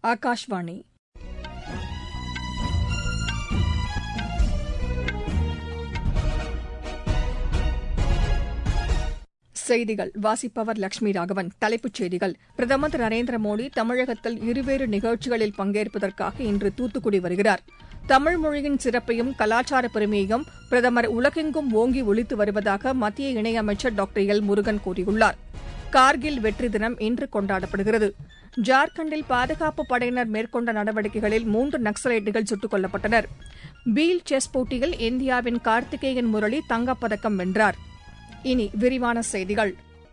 ஆகாஷ்வாணி செய்திகள் வாசிப்பவர் லட்சுமி ராகவன் தலைப்புச் செய்திகள் பிரதமர் திரு நரேந்திர மோடி தமிழகத்தில் இருவேறு நிகழ்ச்சிகளில் பங்கேற்பதற்காக இன்று தூத்துக்குடி வருகிறார் தமிழ் மொழியின் சிறப்பையும் கலாச்சார பெருமையையும் பிரதமர் உலகெங்கும் ஓங்கி ஒலித்து வருவதாக மத்திய இணையமைச்சர் டாக்டர் எல் முருகன் கூறியுள்ளார் கார்கில் வெற்றி தினம் இன்று கொண்டாடப்படுகிறது ஜார்க்கண்டில் பாதுகாப்பு படையினர் மேற்கொண்ட நடவடிக்கைகளில் மூன்று நக்சலைட்டுகள் சுட்டுக் கொல்லப்பட்டனர் பீல் செஸ் போட்டியில் இந்தியாவின் கார்த்திகேயன் முரளி தங்கப்பதக்கம் வென்றார் இனி விரிவான செய்திகள்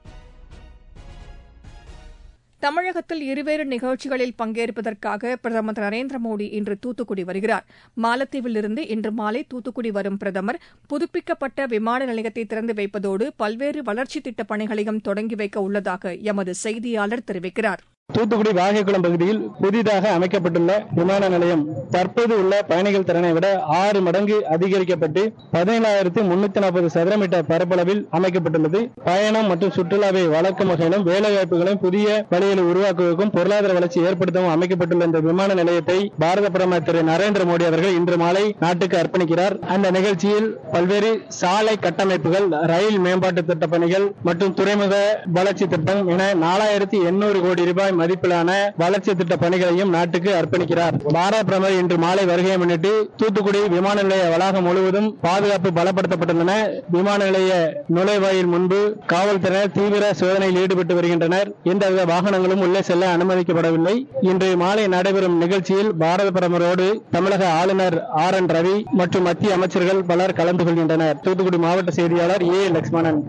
தமிழகத்தில் இருவேறு நிகழ்ச்சிகளில் பங்கேற்பதற்காக பிரதமர் திரு நரேந்திர மோடி இன்று தூத்துக்குடி வருகிறார் மாலத்தீவிலிருந்து இன்று மாலை தூத்துக்குடி வரும் பிரதமர் புதுப்பிக்கப்பட்ட விமான நிலையத்தை திறந்து வைப்பதோடு பல்வேறு வளர்ச்சித் திட்டப் பணிகளையும் தொடங்கி வைக்க உள்ளதாக எமது செய்தியாளர் தெரிவிக்கிறார் தூத்துக்குடி வாகைக்குளம் பகுதியில் புதிதாக அமைக்கப்பட்டுள்ள விமான நிலையம் தற்போது உள்ள பயணிகள் திறனை விட ஆறு மடங்கு அதிகரிக்கப்பட்டு பதினேழாயிரத்தி முன்னூத்தி நாற்பது சதுர மீட்டர் பரப்பளவில் அமைக்கப்பட்டுள்ளது பயணம் மற்றும் சுற்றுலாவை வளர்க்கும் வகையிலும் வேலைவாய்ப்புகளையும் புதிய வழிகளை உருவாக்குவதற்கும் பொருளாதார வளர்ச்சி ஏற்படுத்தவும் அமைக்கப்பட்டுள்ள இந்த விமான நிலையத்தை பாரத பிரதமர் திரு நரேந்திர மோடி அவர்கள் இன்று மாலை நாட்டுக்கு அர்ப்பணிக்கிறார் அந்த நிகழ்ச்சியில் பல்வேறு சாலை கட்டமைப்புகள் ரயில் மேம்பாட்டு திட்ட பணிகள் மற்றும் துறைமுக வளர்ச்சி திட்டம் என நாலாயிரத்தி எண்ணூறு கோடி ரூபாய் மதிப்பிலான வளர்ச்சி திட்ட பணிகளையும் நாட்டுக்கு அர்ப்பணிக்கிறார் பாரத பிரதமர் இன்று மாலை வருகையை முன்னிட்டு தூத்துக்குடி விமான நிலைய வளாகம் முழுவதும் பாதுகாப்பு பலப்படுத்தப்பட்டுள்ளன விமான நிலைய நுழைவாயில் முன்பு காவல்துறையினர் தீவிர சோதனையில் ஈடுபட்டு வருகின்றனர் எந்தவித வாகனங்களும் உள்ளே செல்ல அனுமதிக்கப்படவில்லை இன்று மாலை நடைபெறும் நிகழ்ச்சியில் பாரத பிரதமரோடு தமிழக ஆளுநர் ஆர் என் ரவி மற்றும் மத்திய அமைச்சர்கள் பலர் கலந்து கொள்கின்றனர் தூத்துக்குடி மாவட்ட செய்தியாளர் ஏ லட்சுமணன்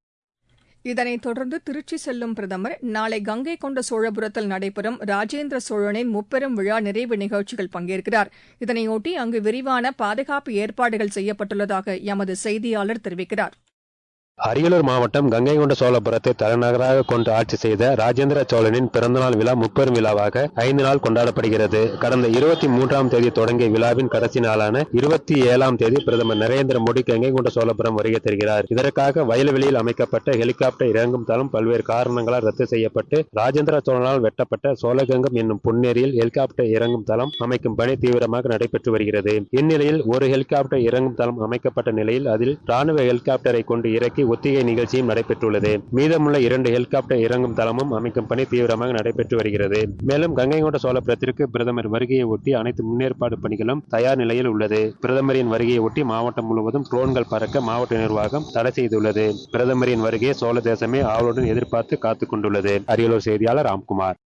இதனைத் தொடர்ந்து திருச்சி செல்லும் பிரதமர் நாளை கங்கை கொண்ட சோழபுரத்தில் நடைபெறும் ராஜேந்திர சோழனின் முப்பெரும் விழா நிறைவு நிகழ்ச்சியில் பங்கேற்கிறார் இதனையொட்டி அங்கு விரிவான பாதுகாப்பு ஏற்பாடுகள் செய்யப்பட்டுள்ளதாக எமது செய்தியாளர் தெரிவிக்கிறார் அரியலூர் மாவட்டம் கங்கை கொண்ட சோழபுரத்தை தலைநகராக கொண்டு ஆட்சி செய்த ராஜேந்திர சோழனின் பிறந்தநாள் விழா முப்பெரும் விழாவாக ஐந்து நாள் கொண்டாடப்படுகிறது கடந்த இருபத்தி மூன்றாம் தேதி தொடங்கிய விழாவின் கடைசி நாளான இருபத்தி ஏழாம் தேதி பிரதமர் நரேந்திர மோடி கங்கை கொண்ட சோழபுரம் வருகை தருகிறார் இதற்காக வயல்வெளியில் அமைக்கப்பட்ட ஹெலிகாப்டர் இறங்கும் தளம் பல்வேறு காரணங்களால் ரத்து செய்யப்பட்டு ராஜேந்திர சோழனால் வெட்டப்பட்ட சோழகங்கம் என்னும் பொன்னேரியில் ஹெலிகாப்டர் இறங்கும் தளம் அமைக்கும் பணி தீவிரமாக நடைபெற்று வருகிறது இந்நிலையில் ஒரு ஹெலிகாப்டர் இறங்கும் தளம் அமைக்கப்பட்ட நிலையில் அதில் ராணுவ ஹெலிகாப்டரை கொண்டு இறக்கி ஒத்திகை நிகழ்ச்சியும் நடைபெற்றுள்ளது மீதமுள்ள இரண்டு ஹெலிகாப்டர் இறங்கும் தளமும் அமைக்கும் பணி தீவிரமாக நடைபெற்று வருகிறது மேலும் கங்கை கொண்ட சோழபுரத்திற்கு பிரதமர் வருகையை ஒட்டி அனைத்து முன்னேற்பாடு பணிகளும் தயார் நிலையில் உள்ளது பிரதமரின் வருகையை ஒட்டி மாவட்டம் முழுவதும் ட்ரோன்கள் பறக்க மாவட்ட நிர்வாகம் தடை செய்துள்ளது பிரதமரின் வருகையை சோழ தேசமே ஆவலுடன் எதிர்பார்த்து காத்துக் கொண்டுள்ளது அரியலூர் செய்தியாளர் ராம்குமார்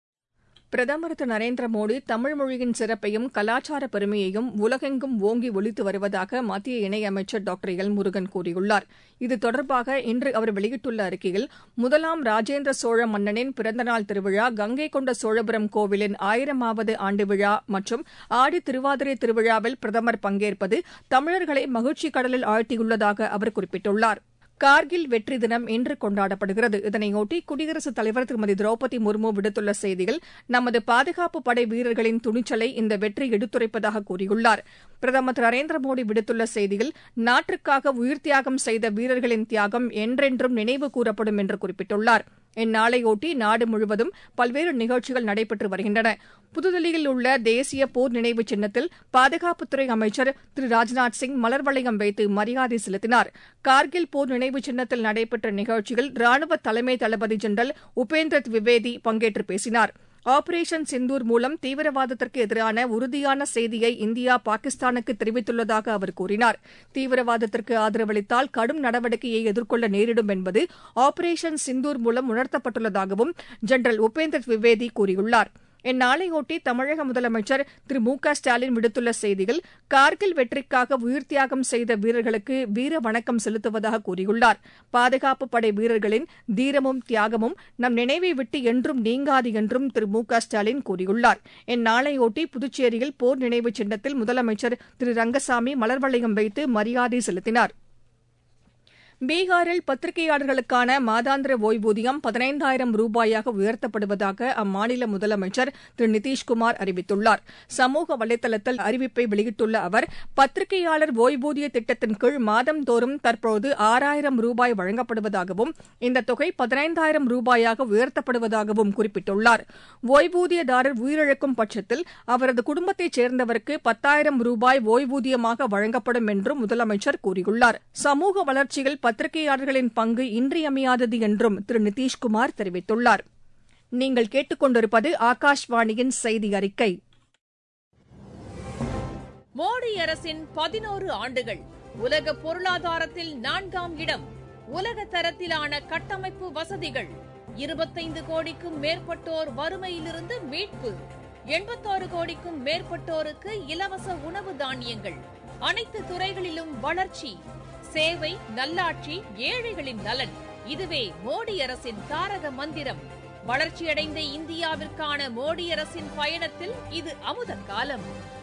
பிரதமர் திரு நரேந்திர மோடி தமிழ் மொழியின் சிறப்பையும் கலாச்சார பெருமையையும் உலகெங்கும் ஓங்கி ஒலித்து வருவதாக மத்திய இணையமைச்சர் டாக்டர் எல் முருகன் கூறியுள்ளார் இது தொடர்பாக இன்று அவர் வெளியிட்டுள்ள அறிக்கையில் முதலாம் ராஜேந்திர சோழ மன்னனின் பிறந்தநாள் திருவிழா கங்கை கொண்ட சோழபுரம் கோவிலின் ஆயிரமாவது ஆண்டு விழா மற்றும் ஆடி திருவாதிரை திருவிழாவில் பிரதமர் பங்கேற்பது தமிழர்களை மகிழ்ச்சி கடலில் ஆழ்த்தியுள்ளதாக அவர் குறிப்பிட்டுள்ளார் கார்கில் வெற்றி தினம் இன்று கொண்டாடப்படுகிறது இதனையொட்டி குடியரசுத் தலைவர் திருமதி திரௌபதி முர்மு விடுத்துள்ள செய்தியில் நமது பாதுகாப்பு படை வீரர்களின் துணிச்சலை இந்த வெற்றி எடுத்துரைப்பதாக கூறியுள்ளார் பிரதமர் திரு நரேந்திர மோடி விடுத்துள்ள செய்தியில் நாட்டிற்காக உயிர் தியாகம் செய்த வீரர்களின் தியாகம் என்றென்றும் நினைவு கூறப்படும் என்று குறிப்பிட்டுள்ளார் இந்நாளையொட்டி நாடு முழுவதும் பல்வேறு நிகழ்ச்சிகள் நடைபெற்று வருகின்றன புதுதில்லியில் உள்ள தேசிய போர் நினைவு சின்னத்தில் பாதுகாப்புத்துறை அமைச்சர் திரு ராஜ்நாத் சிங் மலர் வளையம் வைத்து மரியாதை செலுத்தினார் கார்கில் போர் நினைவு சின்னத்தில் நடைபெற்ற நிகழ்ச்சியில் ராணுவ தலைமை தளபதி ஜெனரல் உபேந்திர திவிவேதி பங்கேற்று பேசினார் ஆபரேஷன் சிந்தூர் மூலம் தீவிரவாதத்திற்கு எதிரான உறுதியான செய்தியை இந்தியா பாகிஸ்தானுக்கு தெரிவித்துள்ளதாக அவர் கூறினார் தீவிரவாதத்திற்கு ஆதரவளித்தால் கடும் நடவடிக்கையை எதிர்கொள்ள நேரிடும் என்பது ஆபரேஷன் சிந்தூர் மூலம் உணர்த்தப்பட்டுள்ளதாகவும் ஜெனரல் உபேந்திர திவிவேதி கூறியுள்ளார் இந்நாளையொட்டி தமிழக முதலமைச்சர் திரு மு க ஸ்டாலின் விடுத்துள்ள செய்தியில் கார்கில் வெற்றிக்காக உயிர் தியாகம் செய்த வீரர்களுக்கு வீர வணக்கம் செலுத்துவதாக கூறியுள்ளார் பாதுகாப்பு படை வீரர்களின் தீரமும் தியாகமும் நம் நினைவை விட்டு என்றும் நீங்காது என்றும் திரு மு க ஸ்டாலின் கூறியுள்ளார் இந்நாளையொட்டி புதுச்சேரியில் போர் நினைவு சின்னத்தில் முதலமைச்சர் திரு ரங்கசாமி மலர் வளையம் வைத்து மரியாதை செலுத்தினார் பீகாரில் பத்திரிகையாளர்களுக்கான மாதாந்திர ஓய்வூதியம் பதினைந்தாயிரம் ரூபாயாக உயர்த்தப்படுவதாக அம்மாநில முதலமைச்சர் திரு நிதிஷ்குமார் அறிவித்துள்ளார் சமூக வலைதளத்தில் அறிவிப்பை வெளியிட்டுள்ள அவர் பத்திரிகையாளர் ஓய்வூதிய திட்டத்தின் கீழ் மாதந்தோறும் தற்போது ஆறாயிரம் ரூபாய் வழங்கப்படுவதாகவும் இந்த தொகை பதினைந்தாயிரம் ரூபாயாக உயர்த்தப்படுவதாகவும் குறிப்பிட்டுள்ளார் ஓய்வூதியதாரர் உயிரிழக்கும் பட்சத்தில் அவரது குடும்பத்தைச் சேர்ந்தவருக்கு பத்தாயிரம் ரூபாய் ஓய்வூதியமாக வழங்கப்படும் என்றும் முதலமைச்சர் கூறியுள்ளார் சமூக வளர்ச்சியில் பத்திரிகையாளர்களின் பங்கு இன்றியமையாதது என்றும் திரு நிதிஷ்குமார் தெரிவித்துள்ளார் நீங்கள் கேட்டுக்கொண்டிருப்பது ஆகாஷ்வாணியின் செய்தி அறிக்கை மோடி அரசின் பதினோரு ஆண்டுகள் உலக பொருளாதாரத்தில் நான்காம் இடம் உலக தரத்திலான கட்டமைப்பு வசதிகள் இருபத்தைந்து கோடிக்கும் மேற்பட்டோர் வறுமையிலிருந்து மீட்பு எண்பத்தாறு கோடிக்கும் மேற்பட்டோருக்கு இலவச உணவு தானியங்கள் அனைத்து துறைகளிலும் வளர்ச்சி சேவை நல்லாட்சி ஏழைகளின் நலன் இதுவே மோடி அரசின் தாரக மந்திரம் வளர்ச்சியடைந்த இந்தியாவிற்கான மோடி அரசின் பயணத்தில் இது அமுத காலம்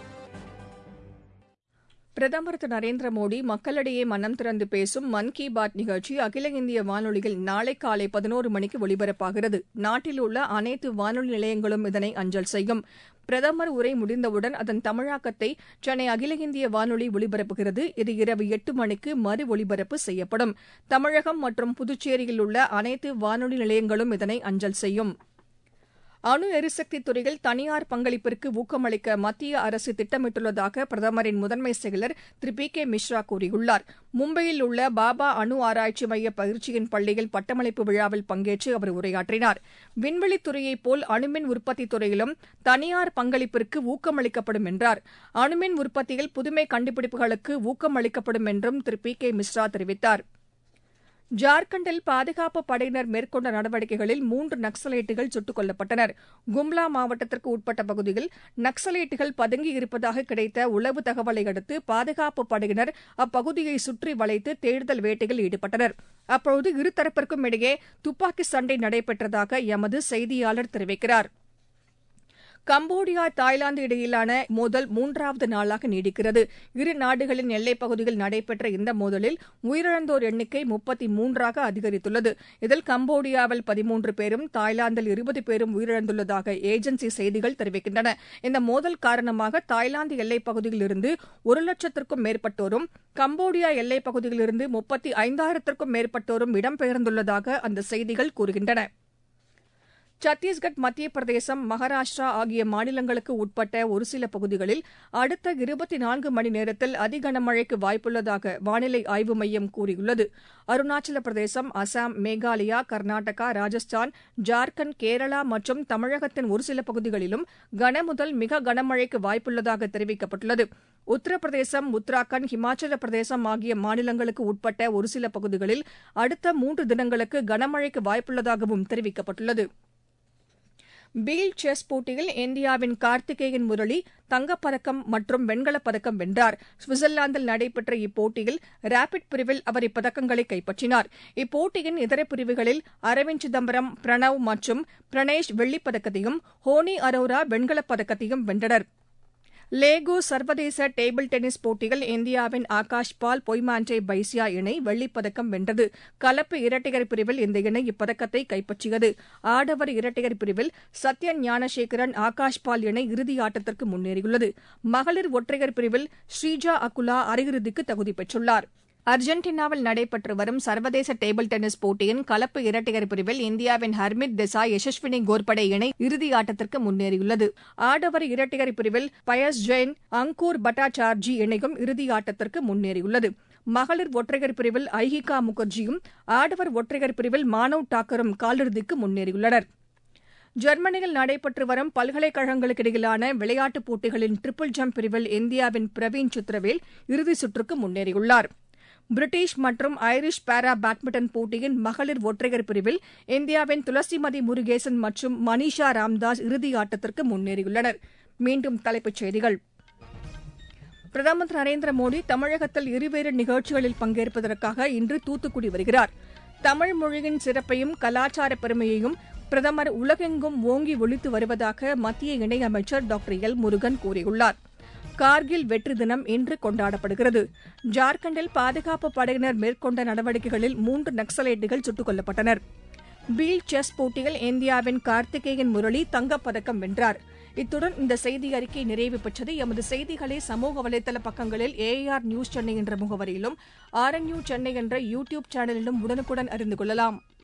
பிரதமர் திரு நரேந்திர மோடி மக்களிடையே மனம் திறந்து பேசும் மன் கி பாத் நிகழ்ச்சி அகில இந்திய வானொலியில் நாளை காலை பதினோரு மணிக்கு ஒலிபரப்பாகிறது நாட்டில் உள்ள அனைத்து வானொலி நிலையங்களும் இதனை அஞ்சல் செய்யும் பிரதமர் உரை முடிந்தவுடன் அதன் தமிழாக்கத்தை சென்னை அகில இந்திய வானொலி ஒலிபரப்புகிறது இது இரவு எட்டு மணிக்கு மறு ஒலிபரப்பு செய்யப்படும் தமிழகம் மற்றும் புதுச்சேரியில் உள்ள அனைத்து வானொலி நிலையங்களும் இதனை அஞ்சல் செய்யும் அணு எரிசக்தி துறையில் தனியார் பங்களிப்பிற்கு ஊக்கமளிக்க மத்திய அரசு திட்டமிட்டுள்ளதாக பிரதமரின் முதன்மை செயலர் திரு பி கே மிஸ்ரா கூறியுள்ளார் மும்பையில் உள்ள பாபா அணு ஆராய்ச்சி மைய பயிற்சியின் பள்ளியில் பட்டமளிப்பு விழாவில் பங்கேற்று அவர் உரையாற்றினார் விண்வெளித் துறையைப் போல் அணுமின் உற்பத்தி துறையிலும் தனியார் பங்களிப்பிற்கு ஊக்கமளிக்கப்படும் என்றார் அணுமின் உற்பத்தியில் புதுமை கண்டுபிடிப்புகளுக்கு ஊக்கமளிக்கப்படும் என்றும் திரு பி கே மிஸ்ரா தெரிவித்தாா் ஜார்க்கண்டில் பாதுகாப்பு படையினர் மேற்கொண்ட நடவடிக்கைகளில் மூன்று நக்சலைட்டுகள் சுட்டுக் கொல்லப்பட்டனர் கும்லா மாவட்டத்திற்கு உட்பட்ட பகுதியில் நக்சலைட்டுகள் பதுங்கியிருப்பதாக கிடைத்த உளவு தகவலை அடுத்து பாதுகாப்பு படையினர் அப்பகுதியை சுற்றி வளைத்து தேடுதல் வேட்டையில் ஈடுபட்டனர் அப்போது இருதரப்பிற்கும் இடையே துப்பாக்கி சண்டை நடைபெற்றதாக எமது செய்தியாளர் தெரிவிக்கிறார் கம்போடியா தாய்லாந்து இடையிலான மோதல் மூன்றாவது நாளாக நீடிக்கிறது இரு நாடுகளின் எல்லைப் பகுதியில் நடைபெற்ற இந்த மோதலில் உயிரிழந்தோர் எண்ணிக்கை முப்பத்தி மூன்றாக அதிகரித்துள்ளது இதில் கம்போடியாவில் பதிமூன்று பேரும் தாய்லாந்தில் இருபது பேரும் உயிரிழந்துள்ளதாக ஏஜென்சி செய்திகள் தெரிவிக்கின்றன இந்த மோதல் காரணமாக தாய்லாந்து எல்லைப் பகுதியிலிருந்து ஒரு லட்சத்திற்கும் மேற்பட்டோரும் கம்போடியா எல்லைப் பகுதியிலிருந்து முப்பத்தி ஐந்தாயிரத்திற்கும் மேற்பட்டோரும் இடம்பெயர்ந்துள்ளதாக அந்த செய்திகள் கூறுகின்றன சத்தீஸ்கட் மத்திய பிரதேசம் மகாராஷ்டிரா ஆகிய மாநிலங்களுக்கு உட்பட்ட ஒரு சில பகுதிகளில் அடுத்த இருபத்தி நான்கு மணி நேரத்தில் அதி கனமழைக்கு வாய்ப்புள்ளதாக வானிலை ஆய்வு மையம் கூறியுள்ளது அருணாச்சல பிரதேசம் அசாம் மேகாலயா கர்நாடகா ராஜஸ்தான் ஜார்க்கண்ட் கேரளா மற்றும் தமிழகத்தின் ஒரு சில பகுதிகளிலும் கனமுதல் மிக கனமழைக்கு வாய்ப்புள்ளதாக தெரிவிக்கப்பட்டுள்ளது உத்தரப்பிரதேசம் உத்தராகண்ட் ஹிமாச்சல பிரதேசம் ஆகிய மாநிலங்களுக்கு உட்பட்ட ஒரு சில பகுதிகளில் அடுத்த மூன்று தினங்களுக்கு கனமழைக்கு வாய்ப்புள்ளதாகவும் தெரிவிக்கப்பட்டுள்ளது பீல் செஸ் போட்டியில் இந்தியாவின் கார்த்திகேயன் முரளி தங்கப்பதக்கம் மற்றும் வெண்கலப் பதக்கம் வென்றார் சுவிட்சர்லாந்தில் நடைபெற்ற இப்போட்டியில் ரேபிட் பிரிவில் அவர் இப்பதக்கங்களை கைப்பற்றினார் இப்போட்டியின் இதர பிரிவுகளில் அரவிந்த் சிதம்பரம் பிரணவ் மற்றும் பிரணேஷ் வெள்ளிப் பதக்கத்தையும் ஹோனி அரோரா வெண்கலப் பதக்கத்தையும் வென்றனர் லேகோ சர்வதேச டேபிள் டென்னிஸ் போட்டியில் இந்தியாவின் ஆகாஷ் பால் பொய்மான்டே பைசியா இணை வெள்ளிப்பதக்கம் வென்றது கலப்பு இரட்டையர் பிரிவில் இந்த இணை இப்பதக்கத்தை கைப்பற்றியது ஆடவர் இரட்டையர் பிரிவில் சத்யன் ஞானசேகரன் ஆகாஷ் பால் இணை இறுதி ஆட்டத்திற்கு முன்னேறியுள்ளது மகளிர் ஒற்றையர் பிரிவில் ஸ்ரீஜா அகுலா அரையிறுதிக்கு தகுதி பெற்றுள்ளார் அர்ஜென்டினாவில் நடைபெற்று வரும் சர்வதேச டேபிள் டென்னிஸ் போட்டியின் கலப்பு இரட்டையர் பிரிவில் இந்தியாவின் ஹர்மித் தேசாய் யசஸ்வினி கோர்படே இணை இறுதி ஆட்டத்திற்கு முன்னேறியுள்ளது ஆடவர் இரட்டையர் பிரிவில் பயஸ் ஜெயின் அங்கூர் பட்டாச்சார்ஜி இணையும் இறுதி ஆட்டத்திற்கு முன்னேறியுள்ளது மகளிர் ஒற்றையர் பிரிவில் ஐஹிகா முகர்ஜியும் ஆடவர் ஒற்றையர் பிரிவில் மானவ் டாக்கரும் காலிறுதிக்கு முன்னேறியுள்ளனர் ஜெர்மனியில் நடைபெற்று வரும் பல்கலைக்கழகங்களுக்கு இடையிலான விளையாட்டுப் போட்டிகளின் ட்ரிபிள் ஜம்ப் பிரிவில் இந்தியாவின் பிரவீன் சித்ரவேல் இறுதிச் சுற்றுக்கு முன்னேறியுள்ளார் பிரிட்டிஷ் மற்றும் ஐரிஷ் பாரா பேட்மிண்டன் போட்டியின் மகளிர் ஒற்றையர் பிரிவில் இந்தியாவின் துளசிமதி முருகேசன் மற்றும் மனிஷா ராம்தாஸ் இறுதி ஆட்டத்திற்கு முன்னேறியுள்ளனர் மீண்டும் தலைப்புச் செய்திகள் பிரதமர் திரு நரேந்திர மோடி தமிழகத்தில் இருவேறு நிகழ்ச்சிகளில் பங்கேற்பதற்காக இன்று தூத்துக்குடி வருகிறார் தமிழ் மொழியின் சிறப்பையும் கலாச்சார பெருமையையும் பிரதமர் உலகெங்கும் ஓங்கி ஒழித்து வருவதாக மத்திய இணையமைச்சர் டாக்டர் எல் முருகன் கூறியுள்ளார் கார்கில் வெற்றி தினம் இன்று கொண்டாடப்படுகிறது ஜார்க்கண்டில் பாதுகாப்பு படையினர் மேற்கொண்ட நடவடிக்கைகளில் மூன்று நக்சலைட்டுகள் சுட்டுக் கொல்லப்பட்டனர் பீல் செஸ் போட்டியில் இந்தியாவின் கார்த்திகேயன் முரளி தங்கப்பதக்கம் வென்றார் இத்துடன் இந்த செய்தி அறிக்கை நிறைவு பெற்றது எமது செய்திகளை சமூக வலைதள பக்கங்களில் ஏஆர் நியூஸ் சென்னை என்ற முகவரியிலும் ஆர்என்யூ சென்னை என்ற யூ டியூப் சேனலிலும் உடனுக்குடன் அறிந்து கொள்ளலாம்